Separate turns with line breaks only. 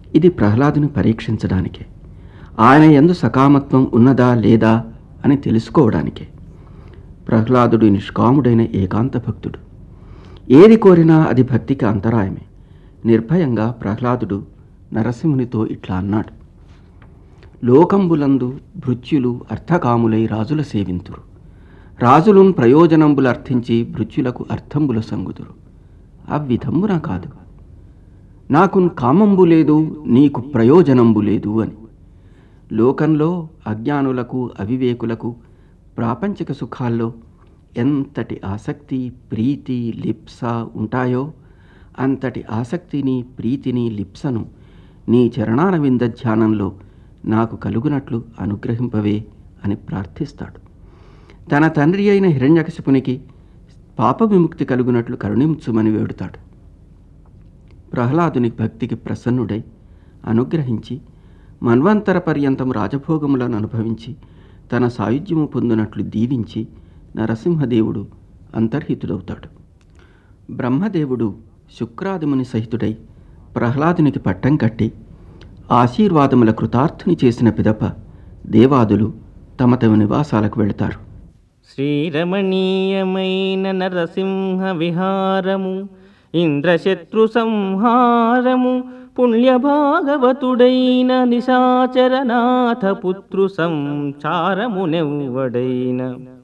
ఇది ప్రహ్లాదుని పరీక్షించడానికే ఆయన ఎందు సకామత్వం ఉన్నదా లేదా అని తెలుసుకోవడానికే ప్రహ్లాదుడు నిష్కాముడైన ఏకాంత భక్తుడు ఏది కోరినా అది భక్తికి అంతరాయమే నిర్భయంగా ప్రహ్లాదుడు నరసింహునితో ఇట్లా అన్నాడు లోకంబులందు భృత్యులు అర్థకాములై రాజుల సేవింతురు రాజులున్ ప్రయోజనంబులు అర్థించి భృత్యులకు అర్థంబుల సంగుదురు అవ్విధంబున కాదు నాకు కామంబు లేదు నీకు ప్రయోజనంబు లేదు అని లోకంలో అజ్ఞానులకు అవివేకులకు ప్రాపంచిక సుఖాల్లో ఎంతటి ఆసక్తి ప్రీతి లిప్స ఉంటాయో అంతటి ఆసక్తిని ప్రీతిని లిప్సను నీ చరణారవింద ధ్యానంలో నాకు కలుగునట్లు అనుగ్రహింపవే అని ప్రార్థిస్తాడు తన తండ్రి అయిన హిరణ్యకశిపునికి పాప విముక్తి కలుగునట్లు కరుణించుమని వేడుతాడు ప్రహ్లాదుని భక్తికి ప్రసన్నుడై అనుగ్రహించి మన్వంతర పర్యంతం రాజభోగములను అనుభవించి తన సాయుధ్యము పొందినట్లు దీవించి నరసింహదేవుడు అంతర్హితుడవుతాడు బ్రహ్మదేవుడు శుక్రాదిముని సహితుడై ప్రహ్లాదునికి పట్టం కట్టి ఆశీర్వాదముల కృతార్థుని చేసిన పిదప దేవాదులు తమ తమ నివాసాలకు వెళతారు
శ్రీరమణీయమైన నరసింహ విహారము ఇంద్రశత్రు సంహారము పుణ్యభాగవతుడైన నిశాచరనాథ పుత్రు సంచారమునెవ్వడైన